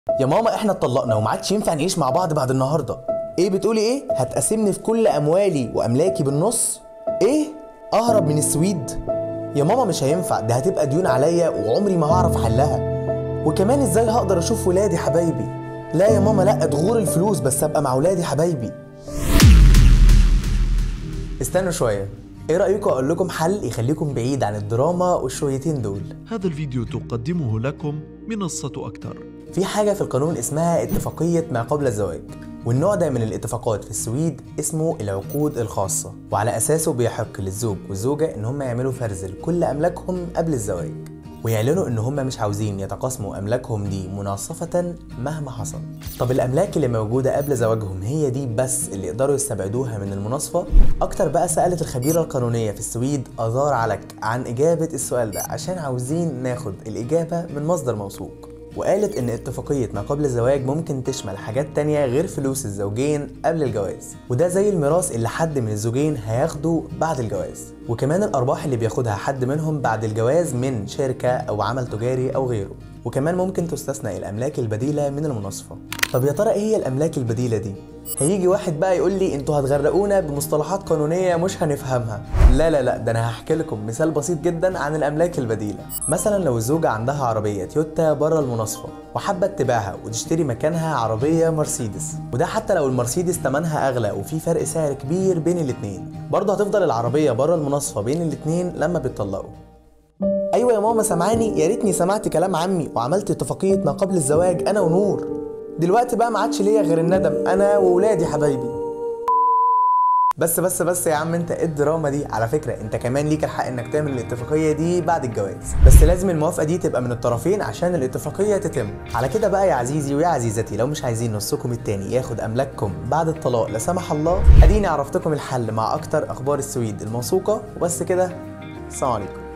يا ماما احنا اتطلقنا وما عادش ينفع نعيش مع بعض بعد النهارده ايه بتقولي ايه هتقسمني في كل اموالي واملاكي بالنص ايه اهرب من السويد يا ماما مش هينفع ده هتبقى ديون عليا وعمري ما هعرف حلها وكمان ازاي هقدر اشوف ولادي حبايبي لا يا ماما لا تغور الفلوس بس ابقى مع ولادي حبايبي استنوا شويه ايه رايكم اقول لكم حل يخليكم بعيد عن الدراما والشويتين دول هذا الفيديو تقدمه لكم منصة أكتر في حاجة في القانون اسمها اتفاقية ما قبل الزواج والنوع ده من الاتفاقات في السويد اسمه العقود الخاصة وعلى أساسه بيحق للزوج والزوجة إن هم يعملوا فرز لكل أملاكهم قبل الزواج ويعلنوا إن هم مش عاوزين يتقاسموا أملاكهم دي مناصفة مهما حصل طب الأملاك اللي موجودة قبل زواجهم هي دي بس اللي يقدروا يستبعدوها من المناصفة أكتر بقى سألت الخبيرة القانونية في السويد أزار علك عن إجابة السؤال ده عشان عاوزين ناخد الإجابة من مصدر موثوق وقالت إن اتفاقية ما قبل الزواج ممكن تشمل حاجات تانية غير فلوس الزوجين قبل الجواز وده زي الميراث اللي حد من الزوجين هياخده بعد الجواز وكمان الأرباح اللي بياخدها حد منهم بعد الجواز من شركة أو عمل تجاري أو غيره وكمان ممكن تستثنى الأملاك البديلة من المناصفة طب يا ترى إيه هي الأملاك البديلة دي؟ هيجي واحد بقى يقول لي انتوا هتغرقونا بمصطلحات قانونيه مش هنفهمها لا لا لا ده انا هحكي لكم مثال بسيط جدا عن الاملاك البديله مثلا لو الزوجه عندها عربيه تويوتا بره المناصفه وحابه تبيعها وتشتري مكانها عربيه مرسيدس وده حتى لو المرسيدس ثمنها اغلى وفي فرق سعر كبير بين الاتنين برضه هتفضل العربيه بره المناصفه بين الاتنين لما بيتطلقوا ايوه يا ماما سامعاني يا ريتني سمعت كلام عمي وعملت اتفاقيه ما قبل الزواج انا ونور دلوقتي بقى ما عادش ليا غير الندم انا وولادي حبايبي بس بس بس يا عم انت ايه الدراما دي على فكره انت كمان ليك الحق انك تعمل الاتفاقيه دي بعد الجواز بس لازم الموافقه دي تبقى من الطرفين عشان الاتفاقيه تتم على كده بقى يا عزيزي ويا عزيزتي لو مش عايزين نصكم التاني ياخد املاككم بعد الطلاق لا سمح الله اديني عرفتكم الحل مع اكتر اخبار السويد الموثوقه وبس كده السلام عليكم